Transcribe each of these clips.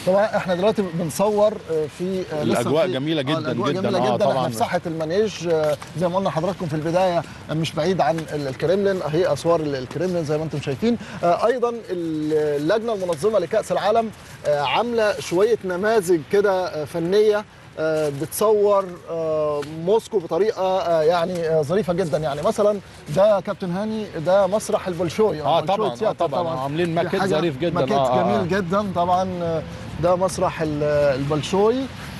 طبعا احنا دلوقتي بنصور آه، في آه، لسه الأجواء في- جميلة آه، جداً الأجواء جداً. جميله آه، جدا طبعاً. احنا في ساحه المانيج آه، زي ما قلنا لحضراتكم في البدايه آه، مش بعيد عن ال- الكريملين اهي اسوار ال- الكريملين زي ما انتم شايفين آه، ايضا ال- اللجنه المنظمه لكاس العالم آه، عامله شويه نماذج كده آه، فنيه آه، بتصور آه، موسكو بطريقه آه، يعني آه، ظريفه جدا يعني مثلا ده كابتن هاني ده مسرح البلشوي اه البلشوي طبعا آه تياتر طبعا عاملين دي ماكيت حاجة- ظريف جدا ماكيت آه آه. جميل جدا طبعا آه، ده مسرح ال- البلشوي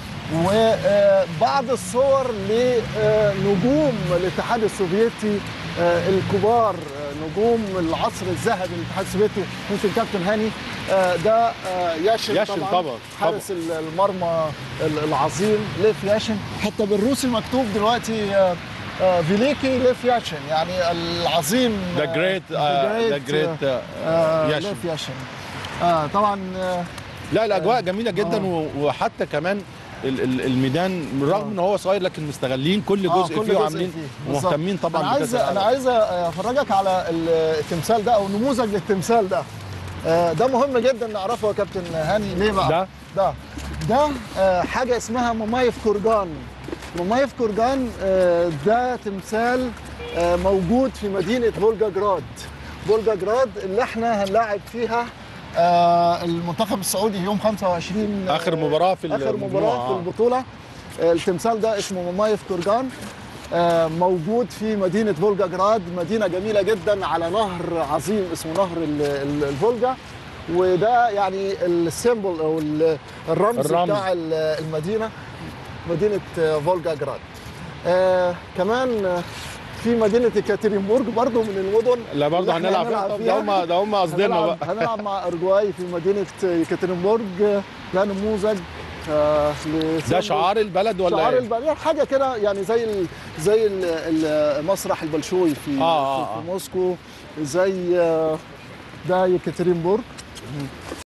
وبعض الصور لنجوم الاتحاد السوفيتي آه، الكبار آه، نجوم العصر الذهبي للاتحاد السوفيتي يمكن كابتن هاني آه، ده آه، ياشن, ياشن طبعاً، طبعاً. حارس ال- المرمى ال- العظيم ليف ياشن حتى بالروسي مكتوب دلوقتي آه، آه، فيليكي ليف ياشن يعني العظيم ذا جريت ذا جريت ياشن ليف ياشن آه طبعا آه، لا الاجواء جميله جدا آه. و- وحتى كمان ال- ال- الميدان بالرغم ان هو صغير لكن مستغلين كل آه، جزء كل فيه جزء وعاملين فيه. بالظبط. مهتمين طبعا انا عايز بكأس انا العالم. عايز افرجك على التمثال ده او نموذج للتمثال ده آه، ده مهم جدا نعرفه يا كابتن هاني ليه بقى ده؟ ده ده آه، حاجه اسمها ممايف كورجان ممايف كورجان آه، ده تمثال آه، موجود في مدينه فولجاجراد فولجاجراد اللي احنا هنلاعب فيها آه، المنتخب السعودي يوم 25 آه، آخر مباراة في اخر المجموعة، مباراه في آه. البطوله آه، التمثال ده اسمه ممايف كورجان آه، موجود في مدينة فولجاجراد مدينة جميلة جدا على نهر عظيم اسمه نهر ال- ال- الفولجا وده يعني السيمبل او ال- الرمز, الرمز. بتاع ال- المدينة مدينة آه، فولجاجراد آه كمان آه، في مدينة يكاترينبورغ برضو من المدن لا برضه اللي إحنا هنلعب فيها. فيها. ده هم ده هم قصدنا هنلعب, بقى هنلعب مع اورجواي في مدينة يكاترينبورغ ده نموذج آه ده لسيمبل شعار البلد ولا شعار إيه؟ البلد حاجه كده يعني زي ال زي ال- ال- مسرح البلشوي في, آه، في, آه. في موسكو زي آه، ده يكاترينبورغ